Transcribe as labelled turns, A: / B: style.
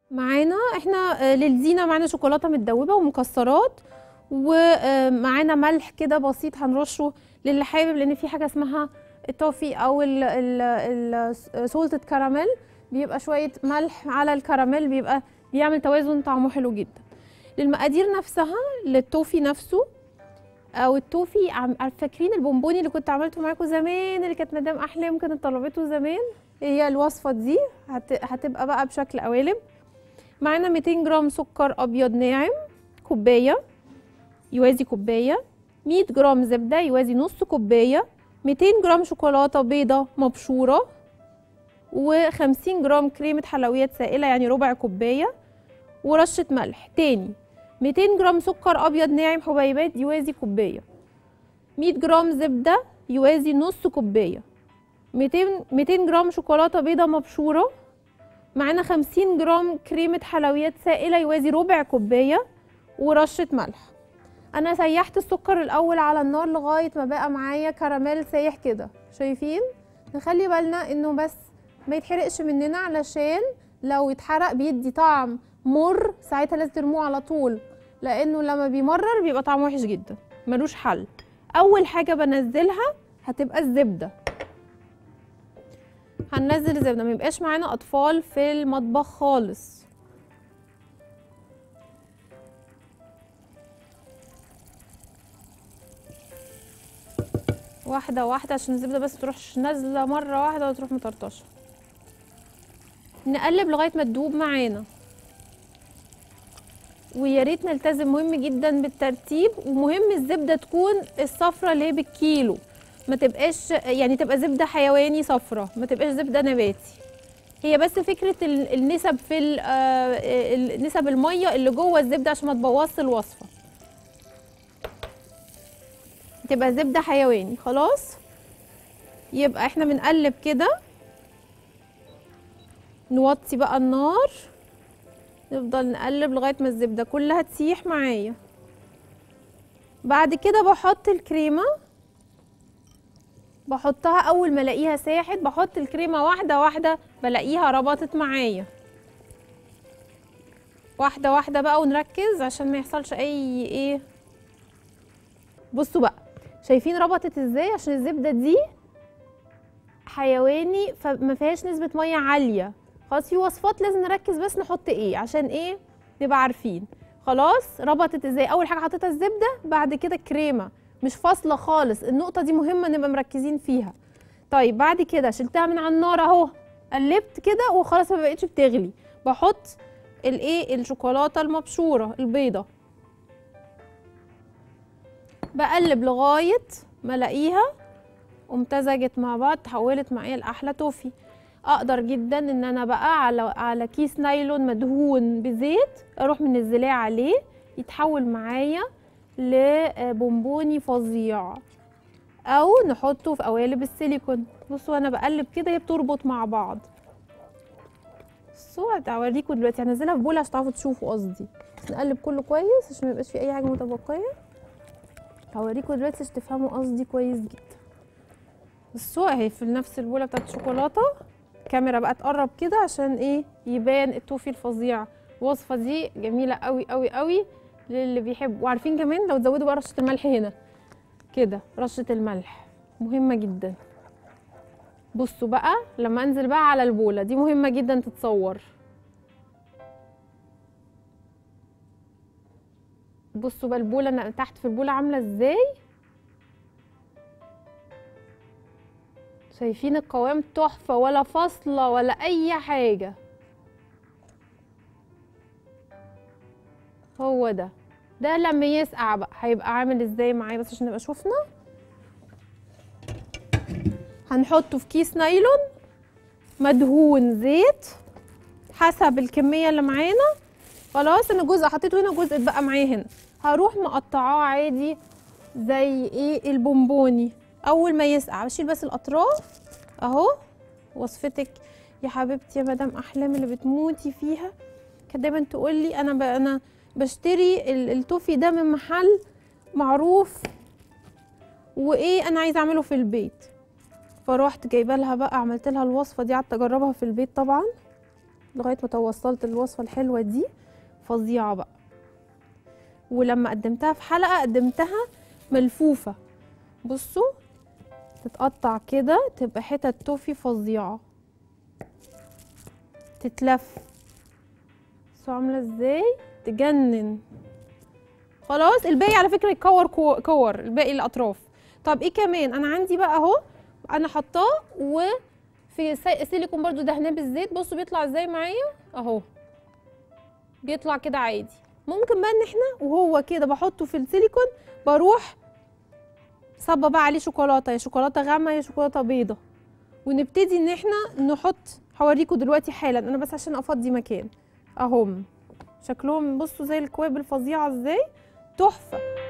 A: معانا احنا آه، للزينه معانا شوكولاته متدوبه ومكسرات ومعانا ملح كده بسيط هنرشه للي حابب لان في حاجه اسمها التوفي او السولتد كراميل بيبقى شويه ملح على الكراميل بيبقى بيعمل توازن طعمه حلو جدا للمقادير نفسها للتوفي نفسه او التوفي عم- عارف- فاكرين البونبوني اللي كنت عملته معاكم زمان اللي كانت مدام احلام كانت طلبته زمان هي الوصفه دي هت... هتبقى بقى بشكل قوالب معانا 200 جرام سكر ابيض ناعم كوبايه يوازي كوبايه 100 جرام زبده يوازي نص كوبايه 200 جرام شوكولاته بيضه مبشوره و50 جرام كريمه حلويات سائله يعني ربع كوبايه ورشه ملح تاني 200 جرام سكر ابيض ناعم حبيبات يوازي كوبايه 100 جرام زبده يوازي نص كوبايه 200 200 جرام شوكولاته بيضه مبشوره معانا 50 جرام كريمه حلويات سائله يوازي ربع كوبايه ورشه ملح انا سيحت السكر الاول على النار لغايه ما بقى معايا كراميل سايح كده شايفين نخلي بالنا انه بس ما يتحرقش مننا علشان لو اتحرق بيدي طعم مر ساعتها لازم ترموه على طول لانه لما بيمرر بيبقى طعمه وحش جدا ملوش حل اول حاجه بنزلها هتبقى الزبده هننزل الزبده ما يبقاش معانا اطفال في المطبخ خالص واحده واحده عشان الزبده بس تروحش نازله مره واحده وتروح مطرطشه نقلب لغايه ما تدوب معانا ويا ريت نلتزم مهم جدا بالترتيب ومهم الزبده تكون الصفرة اللي هي بالكيلو ما تبقاش يعني تبقى زبده حيواني صفرة ما تبقاش زبده نباتي هي بس فكره ال- النسب في ال- آه، ال- نسب الميه اللي جوه الزبده عشان ما تبوظش الوصفه تبقى زبده حيواني خلاص يبقى احنا بنقلب كده نوطي بقى النار نفضل نقلب لغايه ما الزبده كلها تسيح معايا بعد كده بحط الكريمه بحطها اول ما الاقيها ساحت بحط الكريمه واحده واحده بلاقيها ربطت معايا واحده واحده بقى ونركز عشان ما يحصلش اي ايه بصوا بقى شايفين ربطت ازاي عشان الزبده دي حيواني فما فيهاش نسبه ميه عاليه خلاص في وصفات لازم نركز بس نحط ايه عشان ايه نبقى عارفين خلاص ربطت ازاي اول حاجه حطيتها الزبده بعد كده الكريمه مش فاصله خالص النقطه دي مهمه نبقى مركزين فيها طيب بعد كده شلتها من على النار اهو قلبت كده وخلاص ما بقتش بتغلي بحط الايه الشوكولاته المبشوره البيضه بقلب لغايه ما الاقيها امتزجت مع بعض تحولت معايا لاحلى توفي اقدر جدا ان انا بقى على على كيس نايلون مدهون بزيت اروح منزلاه عليه يتحول معايا لبونبوني فظيع او نحطه في قوالب السيليكون بصوا انا بقلب كده هي بتربط مع بعض بصوا هوريكم دلوقتي هنزلها في بول عشان تعرفوا تشوفوا قصدي بس نقلب كله كويس عشان ما يبقاش في اي حاجه متبقيه هوريكم دلوقتي عشان تفهموا قصدي كويس جدا بصوا اهي في نفس البوله بتاعت الشوكولاته الكاميرا بقى تقرب كده عشان ايه يبان التوفي الفظيع الوصفه دي جميله قوي قوي قوي للي بيحب وعارفين كمان لو تزودوا بقى رشه الملح هنا كده رشه الملح مهمه جدا بصوا بقى لما انزل بقى على البوله دي مهمه جدا تتصور بصوا بقى البوله أنا تحت في البوله عامله ازاي شايفين القوام تحفه ولا فاصله ولا اي حاجه هو ده ده لما يسقع بقى هيبقى عامل ازاي معايا بس عشان نبقى شفنا هنحطه في كيس نايلون مدهون زيت حسب الكميه اللي معانا خلاص انا جزء حطيته هنا جزء اتبقى معايا هنا هروح مقطعاه عادي زي ايه البونبوني اول ما يسقع بشيل بس الاطراف اهو وصفتك يا حبيبتي يا مدام احلام اللي بتموتي فيها كانت دايما تقول لي انا ب... انا بشتري ال- التوفي ده من محل معروف وايه انا عايزه اعمله في البيت فروحت جايبه لها بقى عملت لها الوصفه دي قعدت اجربها في البيت طبعا لغايه ما توصلت الوصفه الحلوه دي فظيعه بقى ولما قدمتها في حلقه قدمتها ملفوفه بصوا تتقطع كده تبقى حتت توفي فظيعه تتلف بصوا عامله ازاي تجنن خلاص الباقي على فكره يتكور كو- كور الباقي الاطراف طب ايه كمان انا عندي بقى اهو انا حطاه وفي سي- سيليكون برضو دهناه بالزيت بصوا بيطلع ازاي معايا اهو بيطلع كده عادي ممكن بقى ان احنا وهو كده بحطه في السيليكون بروح صبه بقى عليه شوكولاته يا شوكولاته غامقه يا شوكولاته بيضه ونبتدي ان احنا نحط هوريكم دلوقتي حالا انا بس عشان افضي مكان اهم شكلهم بصوا زي الكواب الفظيعه ازاي تحفه